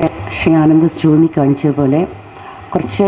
ശ്രീ ആനന്ദ് ചൂണ്ടിക്കാണിച്ചതുപോലെ കുറച്ച്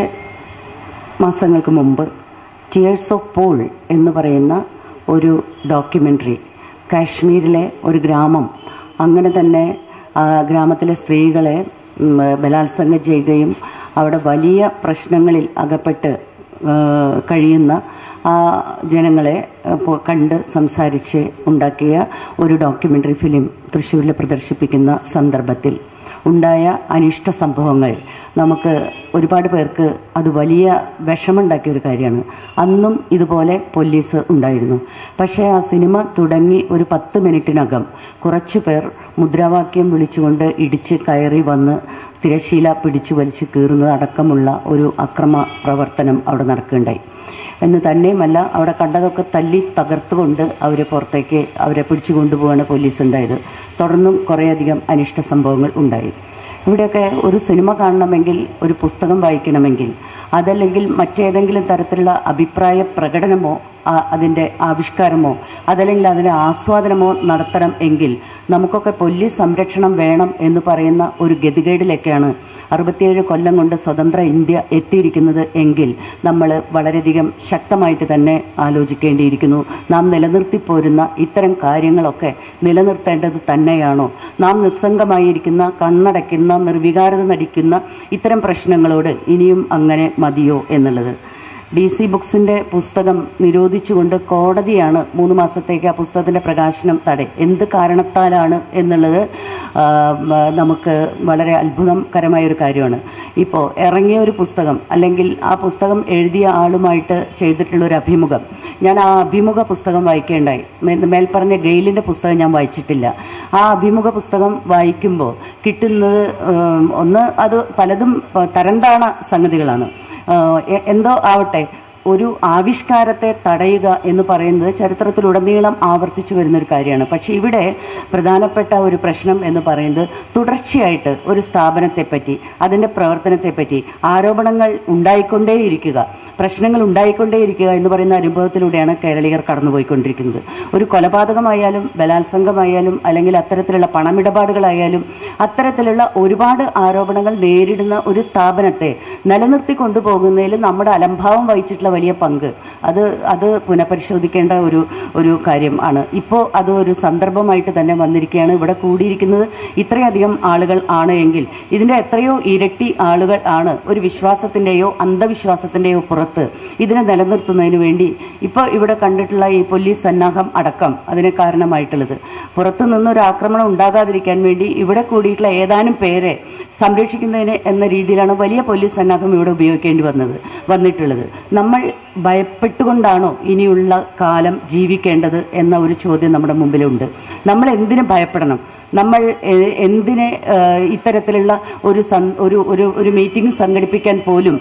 മാസങ്ങൾക്ക് മുമ്പ് ടിയേഴ്സ് ഓഫ് പോൾ എന്ന് പറയുന്ന ഒരു ഡോക്യുമെൻ്ററി കാശ്മീരിലെ ഒരു ഗ്രാമം അങ്ങനെ തന്നെ ആ ഗ്രാമത്തിലെ സ്ത്രീകളെ ഉം, ബലാത്സംഗം ചെയ്യുകയും അവിടെ വലിയ പ്രശ്നങ്ങളിൽ അകപ്പെട്ട് ആ, കഴിയുന്ന ആ ജനങ്ങളെ ആ, പോ- കണ്ട് സംസാരിച്ച് ഉണ്ടാക്കിയ ഒരു ഡോക്യുമെൻ്ററി ഫിലിം തൃശ്ശൂരിൽ പ്രദർശിപ്പിക്കുന്ന സന്ദർഭത്തിൽ ഉണ്ടായ അനിഷ്ട സംഭവങ്ങൾ നമുക്ക് ഒരുപാട് പേർക്ക് അത് വലിയ വിഷമുണ്ടാക്കിയ ഒരു കാര്യമാണ് അന്നും ഇതുപോലെ പോലീസ് ഉണ്ടായിരുന്നു പക്ഷേ ആ സിനിമ തുടങ്ങി ഒരു പത്ത് മിനിറ്റിനകം കുറച്ചു പേർ മുദ്രാവാക്യം വിളിച്ചുകൊണ്ട് ഇടിച്ച് കയറി വന്ന് തിരശീല പിടിച്ചു വലിച്ച് കീറുന്നത് അടക്കമുള്ള ഒരു അക്രമ പ്രവർത്തനം അവിടെ നടക്കുകയുണ്ടായി എന്ന് തന്നെയുമല്ല അവിടെ കണ്ടതൊക്കെ തല്ലി തകർത്തുകൊണ്ട് അവരെ പുറത്തേക്ക് അവരെ പിടിച്ചു കൊണ്ടുപോവാണ് പോലീസ് ഉണ്ടായത് തുടർന്നും കുറേയധികം അനിഷ്ട സംഭവങ്ങൾ ഉണ്ടായി ഇവിടെയൊക്കെ ഒരു സിനിമ കാണണമെങ്കിൽ ഒരു പുസ്തകം വായിക്കണമെങ്കിൽ അതല്ലെങ്കിൽ മറ്റേതെങ്കിലും തരത്തിലുള്ള അഭിപ്രായ പ്രകടനമോ ആ- അതിൻ്റെ ആവിഷ്കാരമോ അതല്ലെങ്കിൽ അതിൻ്റെ ആസ്വാദനമോ നടത്തണം എങ്കിൽ നമുക്കൊക്കെ പോലീസ് സംരക്ഷണം വേണം എന്ന് പറയുന്ന ഒരു ഗതികേടിലേക്കാണ് അറുപത്തിയേഴ് കൊല്ലം കൊണ്ട് സ്വതന്ത്ര ഇന്ത്യ എത്തിയിരിക്കുന്നത് എങ്കിൽ നമ്മൾ വളരെയധികം ശക്തമായിട്ട് തന്നെ ആലോചിക്കേണ്ടിയിരിക്കുന്നു നാം നിലനിർത്തിപ്പോരുന്ന ഇത്തരം കാര്യങ്ങളൊക്കെ നിലനിർത്തേണ്ടത് തന്നെയാണോ നാം നിസ്സംഗമായിരിക്കുന്ന കണ്ണടയ്ക്കുന്ന നിർവികാരത നടിക്കുന്ന ഇത്തരം പ്രശ്നങ്ങളോട് ഇനിയും അങ്ങനെ മതിയോ എന്നുള്ളത് ഡി സി ബുക്സിന്റെ പുസ്തകം നിരോധിച്ചുകൊണ്ട് കോടതിയാണ് മൂന്ന് മാസത്തേക്ക് ആ പുസ്തകത്തിന്റെ പ്രകാശനം തടേ എന്ത് കാരണത്താലാണ് എന്നുള്ളത് ആ, മ, നമുക്ക് വളരെ അത്ഭുതകരമായ ഒരു കാര്യമാണ് ഇപ്പോൾ ഇറങ്ങിയ ഒരു പുസ്തകം അല്ലെങ്കിൽ ആ പുസ്തകം എഴുതിയ ആളുമായിട്ട് ചെയ്തിട്ടുള്ള ഒരു അഭിമുഖം ഞാൻ ആ അഭിമുഖ പുസ്തകം വായിക്കേണ്ടായി മേ- മേൽപ്പറഞ്ഞ ഗെയിലിന്റെ പുസ്തകം ഞാൻ വായിച്ചിട്ടില്ല ആ അഭിമുഖ പുസ്തകം വായിക്കുമ്പോൾ കിട്ടുന്നത് ഉം, ഒന്ന് അത് പലതും പ- തരംതാണ സംഗതികളാണ് ആഹ് എ- എന്തോ ആവട്ടെ ഒരു ആവിഷ്കാരത്തെ തടയുക എന്ന് പറയുന്നത് ചരിത്രത്തിലുടനീളം ആവർത്തിച്ചു വരുന്ന ഒരു കാര്യമാണ് പക്ഷേ ഇവിടെ പ്രധാനപ്പെട്ട ഒരു പ്രശ്നം എന്ന് പറയുന്നത് തുടർച്ചയായിട്ട് ഒരു സ്ഥാപനത്തെപ്പറ്റി അതിൻ്റെ പ്രവർത്തനത്തെപ്പറ്റി ആരോപണങ്ങൾ ഉണ്ടായിക്കൊണ്ടേയിരിക്കുക പ്രശ്നങ്ങൾ ഉണ്ടായിക്കൊണ്ടേയിരിക്കുക എന്ന് പറയുന്ന അനുഭവത്തിലൂടെയാണ് കേരളീയർ കടന്നുപോയിക്കൊണ്ടിരിക്കുന്നത് ഒരു കൊലപാതകമായാലും ബലാത്സംഗമായാലും അല്ലെങ്കിൽ അത്തരത്തിലുള്ള പണമിടപാടുകളായാലും അത്തരത്തിലുള്ള ഒരുപാട് ആരോപണങ്ങൾ നേരിടുന്ന ഒരു സ്ഥാപനത്തെ നിലനിർത്തി കൊണ്ടുപോകുന്നതിൽ നമ്മുടെ അലംഭാവം വഹിച്ചിട്ടുള്ള വലിയ പങ്ക് അത് അത് പുനഃപരിശോധിക്കേണ്ട ഒരു ഒരു കാര്യം ആണ് ഇപ്പോൾ അത് ഒരു സന്ദർഭമായിട്ട് തന്നെ വന്നിരിക്കുകയാണ് ഇവിടെ കൂടിയിരിക്കുന്നത് ഇത്രയധികം ആളുകൾ ആണ് എങ്കിൽ ഇതിൻ്റെ എത്രയോ ഇരട്ടി ആളുകൾ ആണ് ഒരു വിശ്വാസത്തിൻ്റെയോ അന്ധവിശ്വാസത്തിൻ്റെയോ പുറത്ത് ഇതിനെ നിലനിർത്തുന്നതിന് വേണ്ടി ഇപ്പോൾ ഇവിടെ കണ്ടിട്ടുള്ള ഈ പോലീസ് സന്നാഹം അടക്കം അതിന് കാരണമായിട്ടുള്ളത് പുറത്തു നിന്നൊരു ആക്രമണം ഉണ്ടാകാതിരിക്കാൻ വേണ്ടി ഇവിടെ കൂടിയിട്ടുള്ള ഏതാനും പേരെ സംരക്ഷിക്കുന്നതിന് എന്ന രീതിയിലാണ് വലിയ പോലീസ് സന്നാഹം ഇവിടെ ഉപയോഗിക്കേണ്ടി വന്നത് വന്നിട്ടുള്ളത് നമ്മൾ ഭയപ്പെട്ടുകൊണ്ടാണോ ഇനിയുള്ള കാലം ജീവിക്കേണ്ടത് എന്ന ഒരു ചോദ്യം നമ്മുടെ മുമ്പിലുണ്ട് നമ്മൾ എന്തിനു ഭയപ്പെടണം നമ്മൾ എ- എന്തിനെ ഏഹ്, ഇത്തരത്തിലുള്ള ഒരു സൻ- ഒരു ഒരു ഒരു മീറ്റിംഗ് സംഘടിപ്പിക്കാൻ പോലും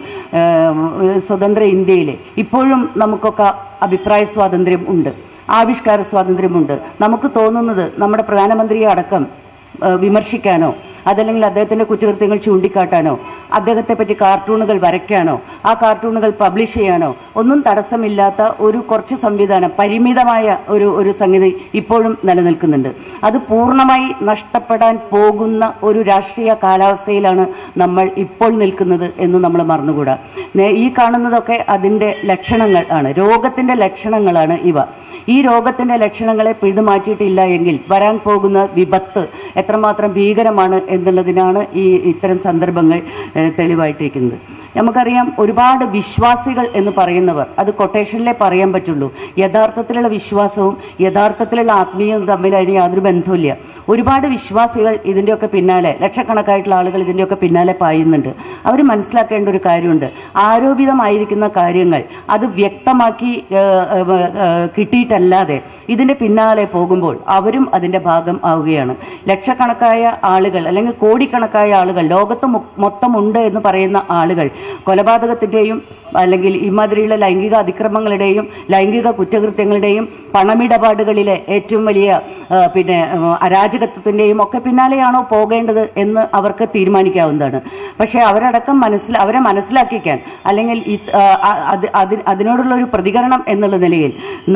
ഏഹ്, സ്വതന്ത്ര ഇന്ത്യയിൽ ഇപ്പോഴും നമുക്കൊക്കെ അഭിപ്രായ സ്വാതന്ത്ര്യം ഉണ്ട് ആവിഷ്കാര സ്വാതന്ത്ര്യമുണ്ട് നമുക്ക് തോന്നുന്നത് നമ്മുടെ പ്രധാനമന്ത്രിയെ അടക്കം ഏഹ്, വിമർശിക്കാനോ അതല്ലെങ്കിൽ അദ്ദേഹത്തിന്റെ കുറ്റകൃത്യങ്ങൾ ചൂണ്ടിക്കാട്ടാനോ അദ്ദേഹത്തെ പറ്റി കാർട്ടൂണുകൾ വരയ്ക്കാനോ ആ കാർട്ടൂണുകൾ പബ്ലിഷ് ചെയ്യാനോ ഒന്നും തടസ്സമില്ലാത്ത ഒരു കുറച്ച് സംവിധാനം പരിമിതമായ ഒരു ഒരു സംഗതി ഇപ്പോഴും നിലനിൽക്കുന്നുണ്ട് അത് പൂർണ്ണമായി നഷ്ടപ്പെടാൻ പോകുന്ന ഒരു രാഷ്ട്രീയ കാലാവസ്ഥയിലാണ് നമ്മൾ ഇപ്പോൾ നിൽക്കുന്നത് എന്ന് നമ്മൾ മറന്നുകൂടാ നേ- ഈ കാണുന്നതൊക്കെ അതിന്റെ ലക്ഷണങ്ങൾ ആണ് രോഗത്തിന്റെ ലക്ഷണങ്ങളാണ് ഇവ ഈ രോഗത്തിന്റെ ലക്ഷണങ്ങളെ പിഴുതുമാറ്റിയിട്ടില്ല എങ്കിൽ വരാൻ പോകുന്ന വിപത്ത് എത്രമാത്രം ഭീകരമാണ് എന്നുള്ളതിനാണ് ഈ ഇത്തരം സന്ദർഭങ്ങൾ ഏഹ്, തെളിവായിട്ടിരിക്കുന്നത് നമുക്കറിയാം ഒരുപാട് വിശ്വാസികൾ എന്ന് പറയുന്നവർ അത് കൊട്ടേഷനിലേ പറയാൻ പറ്റുള്ളൂ യഥാർത്ഥത്തിലുള്ള വിശ്വാസവും യഥാർത്ഥത്തിലുള്ള ആത്മീയവും തമ്മിൽ അതിന് യാതൊരു ബന്ധവുമില്ല ഒരുപാട് വിശ്വാസികൾ ഇതിൻ്റെയൊക്കെ പിന്നാലെ ലക്ഷക്കണക്കായിട്ടുള്ള ആളുകൾ ഇതിൻ്റെയൊക്കെ പിന്നാലെ പായുന്നുണ്ട് അവർ മനസ്സിലാക്കേണ്ട ഒരു കാര്യമുണ്ട് ആരോപിതമായിരിക്കുന്ന കാര്യങ്ങൾ അത് വ്യക്തമാക്കി ഏഹ്, ഏഹ്, ഏഹ്, കിട്ടിയിട്ടല്ലാതെ ഇതിന്റെ പിന്നാലെ പോകുമ്പോൾ അവരും അതിന്റെ ഭാഗം ആവുകയാണ് ലക്ഷക്കണക്കായ ആളുകൾ അല്ലെങ്കിൽ കോടിക്കണക്കായ ആളുകൾ ലോകത്ത് മൊ- മൊത്തം ഉണ്ട് എന്ന് പറയുന്ന ആളുകൾ കൊലപാതകത്തിന്റെയും അല്ലെങ്കിൽ ഇമാതിരിയുള്ള ലൈംഗിക അതിക്രമങ്ങളുടെയും ലൈംഗിക കുറ്റകൃത്യങ്ങളുടെയും പണമിടപാടുകളിലെ ഏറ്റവും വലിയ ആ, പിന്നെ ആ, അരാജകത്വത്തിന്റെയും ഒക്കെ പിന്നാലെയാണോ പോകേണ്ടത് എന്ന് അവർക്ക് തീരുമാനിക്കാവുന്നതാണ് പക്ഷേ അവരടക്കം മനസ്സിൽ അവരെ മനസ്സിലാക്കിക്കാൻ അല്ലെങ്കിൽ ഇത്, ആ, അത് അതി- അതിനോടുള്ള ഒരു പ്രതികരണം എന്നുള്ള നിലയിൽ നമ്മൾ ഇവിടെ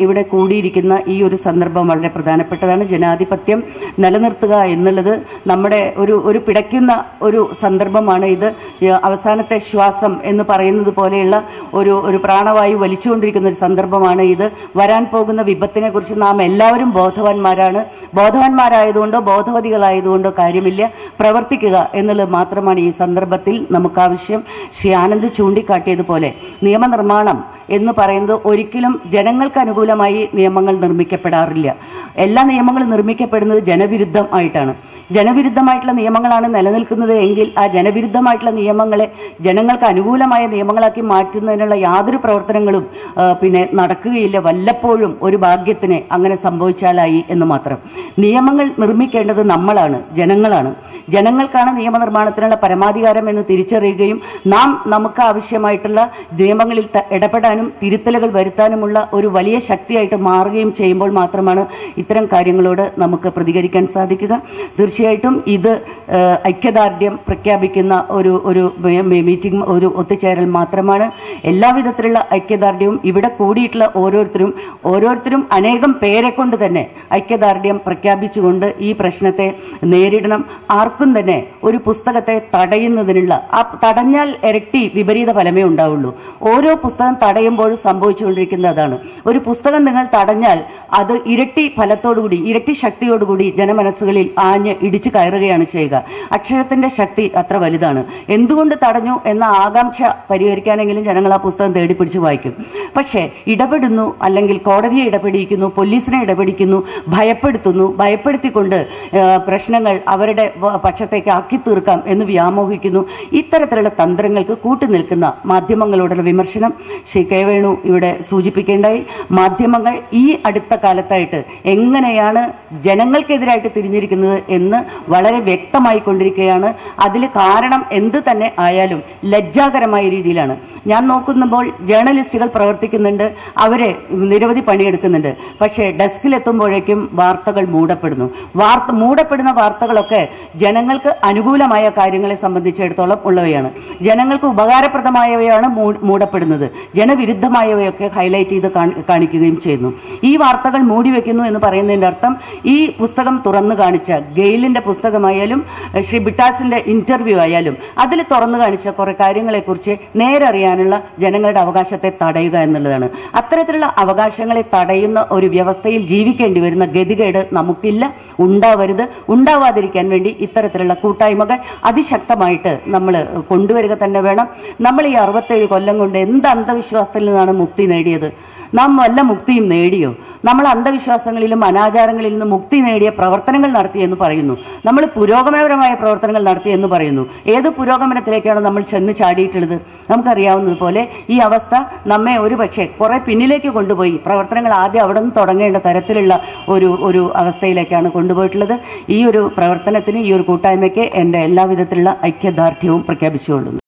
ഇവിടെ കൂടിയിരിക്കുന്ന ഈ ഒരു സന്ദർഭം വളരെ പ്രധാനപ്പെട്ടതാണ് ജനാധിപത്യം നിലനിർത്തുക എന്നുള്ളത് നമ്മുടെ ഒരു ഒരു പിടയ്ക്കുന്ന ഒരു സന്ദർഭമാണ് ഇത് ഈ അവസാനത്തെ ശ്വാസം എന്ന് പറയുന്നത് പോലെയുള്ള ഒരു ഒരു പ്രാണവായു വലിച്ചുകൊണ്ടിരിക്കുന്ന ഒരു സന്ദർഭമാണ് ഇത് വരാൻ പോകുന്ന വിപത്തിനെ കുറിച്ച് നാം എല്ലാവരും ബോധവാന്മാരാണ് ബോധവാന്മാരായതുകൊണ്ടോ ബോധവതികളായതുകൊണ്ടോ കാര്യമില്ല പ്രവർത്തിക്കുക എന്നുള്ളത് മാത്രമാണ് ഈ സന്ദർഭത്തിൽ നമുക്ക് ആവശ്യം ശ്രീ ആനന്ദ് ചൂണ്ടിക്കാട്ടിയതുപോലെ നിയമനിർമ്മാണം എന്ന് പറയുന്നത് ഒരിക്കലും ജനങ്ങൾക്ക് അനുകൂലമായി നിയമങ്ങൾ നിർമ്മിക്കപ്പെടാറില്ല എല്ലാ നിയമങ്ങളും നിർമ്മിക്കപ്പെടുന്നത് ജനവിരുദ്ധമായിട്ടാണ് ജനവിരുദ്ധമായിട്ടുള്ള നിയമങ്ങളാണ് നിലനിൽക്കുന്നത് എങ്കിൽ ആ ജനവിരുദ്ധമായിട്ടുള്ള നിയമങ്ങളെ ജനങ്ങൾക്ക് അനുകൂലമായ നിയമങ്ങളാക്കി മാറ്റുന്നതിനുള്ള യാതൊരു പ്രവർത്തനങ്ങളും ആ, പിന്നെ നടക്കുകയില്ല വല്ലപ്പോഴും ഒരു ഭാഗ്യത്തിന് അങ്ങനെ സംഭവിച്ചാലായി എന്ന് മാത്രം നിയമങ്ങൾ നിർമ്മിക്കേണ്ടത് നമ്മളാണ് ജനങ്ങളാണ് ജനങ്ങൾക്കാണ് നിയമനിർമ്മാണത്തിനുള്ള പരമാധികാരം എന്ന് തിരിച്ചറിയുകയും നാം നമുക്ക് ആവശ്യമായിട്ടുള്ള നിയമങ്ങളിൽ ത- ഇടപെടാനും തിരുത്തലുകൾ വരുത്താനുമുള്ള ഒരു വലിയ ശക്തിയായിട്ട് മാറുകയും ചെയ്യുമ്പോൾ മാത്രമാണ് ഇത്തരം കാര്യങ്ങളോട് നമുക്ക് പ്രതികരിക്കാൻ സാധിക്കുക തീർച്ചയായിട്ടും ഇത് ഏഹ്, ഐക്യദാർഢ്യം പ്രഖ്യാപിക്കുന്ന ഒരു ഒരു മീ- മീ- മീറ്റിംഗ് ഒരു ഒത്തുചേരൽ മാത്രമാണ് എല്ലാവിധത്തിലുള്ള ഐക്യദാർഢ്യവും ഇവിടെ കൂടിയിട്ടുള്ള ഓരോരുത്തരും ഓരോരുത്തരും അനേകം പേരെ കൊണ്ട് തന്നെ ഐക്യദാർഢ്യം പ്രഖ്യാപിച്ചുകൊണ്ട് ഈ പ്രശ്നത്തെ നേരിടണം ആർക്കും തന്നെ ഒരു പുസ്തകത്തെ തടയുന്നതിനുള്ള ആ തടഞ്ഞാൽ ഇരട്ടി വിപരീത ഫലമേ ഉണ്ടാവുള്ളൂ ഓരോ പുസ്തകം തടയുമ്പോഴും സംഭവിച്ചുകൊണ്ടിരിക്കുന്നത് അതാണ് ഒരു പുസ്തകം നിങ്ങൾ തടഞ്ഞാൽ അത് ഇരട്ടി ഫലത്തോടുകൂടി ഇരട്ടി ശക്തിയോടുകൂടി ജനമനസ്സുകളിൽ ആഞ്ഞ് ഇടിച്ചു കയറുകയാണ് ചെയ്യുക അക്ഷരത്തിന്റെ ശക്തി അത്ര വലുതാണ് എന്തുകൊണ്ട് തടഞ്ഞു എന്ന ആകാംക്ഷ പരിഹരിക്കാനെങ്കിലും ജനങ്ങൾ ആ പുസ്തകം തേടി പിടിച്ച് വായിക്കും പക്ഷേ ഇടപെടുന്നു അല്ലെങ്കിൽ കോടതിയെ ഇടപെടിയിക്കുന്നു പോലീസിനെ ഇടപെടിക്കുന്നു ഭയപ്പെടുത്തുന്നു ഭയപ്പെടുത്തിക്കൊണ്ട് ആ, പ്രശ്നങ്ങൾ അവരുടെ വ- പക്ഷത്തേക്ക് ആക്കി തീർക്കാം എന്ന് വ്യാമോഹിക്കുന്നു ഇത്തരത്തിലുള്ള തന്ത്രങ്ങൾക്ക് കൂട്ടുനിൽക്കുന്ന മാധ്യമങ്ങളോടുള്ള വിമർശനം ശ്രീ കെ വേണു ഇവിടെ സൂചിപ്പിക്കേണ്ടായി മാധ്യമങ്ങൾ ഈ അടുത്ത കാലത്തായിട്ട് എങ്ങനെയാണ് ജനങ്ങൾക്കെതിരായിട്ട് തിരിഞ്ഞിരിക്കുന്നത് എന്ന് വളരെ വ്യക്തമായി കൊണ്ടിരിക്കുകയാണ് അതിൽ കാരണം എന്ത് തന്നെ ആയാലും ലജ്ജാകരമായ രീതിയിലാണ് ഞാൻ നോക്കുമ്പോൾ ജേർണലിസ്റ്റുകൾ പ്രവർത്തിക്കുന്നുണ്ട് അവരെ നിരവധി പണിയെടുക്കുന്നുണ്ട് പക്ഷേ ഡെസ്കിലെത്തുമ്പോഴേക്കും വാർത്തകൾ മൂടപ്പെടുന്നു വാർത്ത മൂടപ്പെടുന്ന വാർത്തകളൊക്കെ ജനങ്ങൾക്ക് അനുകൂലമായ കാര്യങ്ങളെ സംബന്ധിച്ചിടത്തോളം ഉള്ളവയാണ് ജനങ്ങൾക്ക് ഉപകാരപ്രദമായവയാണ് മൂ- മൂടപ്പെടുന്നത് ജനവിരുദ്ധമായവയൊക്കെ ഹൈലൈറ്റ് ചെയ്ത് കാണി- കാണിക്കുകയും ചെയ്യുന്നു ഈ വാർത്തകൾ മൂടി വെക്കുന്നു എന്ന് പറയുന്നതിന്റെ അർത്ഥം ഈ പുസ്തകം തുറന്നു കാണിച്ച ഗെയിലിന്റെ പുസ്തകമായാലും ഏഹ്, ശ്രീ ബിട്ടാസിന്റെ ഇന്റർവ്യൂ ആയാലും അതിൽ തുറന്നു കാണിച്ച കുറെ കാര്യങ്ങളെക്കുറിച്ച് നേരറിയാനുള്ള ജനങ്ങളുടെ അവകാശത്തെ തടയുക എന്നുള്ളതാണ് അത്തരത്തിലുള്ള അവകാശങ്ങളെ തടയുന്ന ഒരു വ്യവസ്ഥയിൽ ജീവിക്കേണ്ടി വരുന്ന ഗതികേട് നമുക്കില്ല ഉണ്ടാവരുത് ഉണ്ടാവാതിരിക്കാൻ വേണ്ടി ഇത്തരത്തിലുള്ള കൂട്ടായ്മകൾ അതിശക്തമായിട്ട് നമ്മൾ കൊണ്ടുവരിക തന്നെ വേണം നമ്മൾ ഈ അറുപത്തേഴ് കൊല്ലം കൊണ്ട് എന്ത് അന്ധവിശ്വാസത്തിൽ നിന്നാണ് മുക്തി നേടിയത് നാം വല്ല മുക്തിയും നേടിയോ നമ്മൾ അന്ധവിശ്വാസങ്ങളിലും അനാചാരങ്ങളിൽ നിന്ന് മുക്തി നേടിയ പ്രവർത്തനങ്ങൾ നടത്തി എന്ന് പറയുന്നു നമ്മൾ പുരോഗമനപരമായ പ്രവർത്തനങ്ങൾ നടത്തി എന്ന് പറയുന്നു ഏത് പുരോഗമനത്തിലേക്കാണ് നമ്മൾ ചെന്ന് ചാടിയിട്ടുള്ളത് നമുക്കറിയാവുന്നതുപോലെ ഈ അവസ്ഥ നമ്മെ ഒരു പക്ഷേ കുറെ പിന്നിലേക്ക് കൊണ്ടുപോയി പ്രവർത്തനങ്ങൾ ആദ്യം അവിടെ നിന്ന് തുടങ്ങേണ്ട തരത്തിലുള്ള ഒരു ഒരു അവസ്ഥയിലേക്കാണ് കൊണ്ടുപോയിട്ടുള്ളത് ഈ ഒരു പ്രവർത്തനത്തിന് ഈ ഒരു കൂട്ടായ്മയ്ക്ക് എൻ്റെ എല്ലാവിധത്തിലുള്ള ഐക്യദാർഢ്യവും പ്രഖ്യാപിച്ചുകൊള്ളുന്നു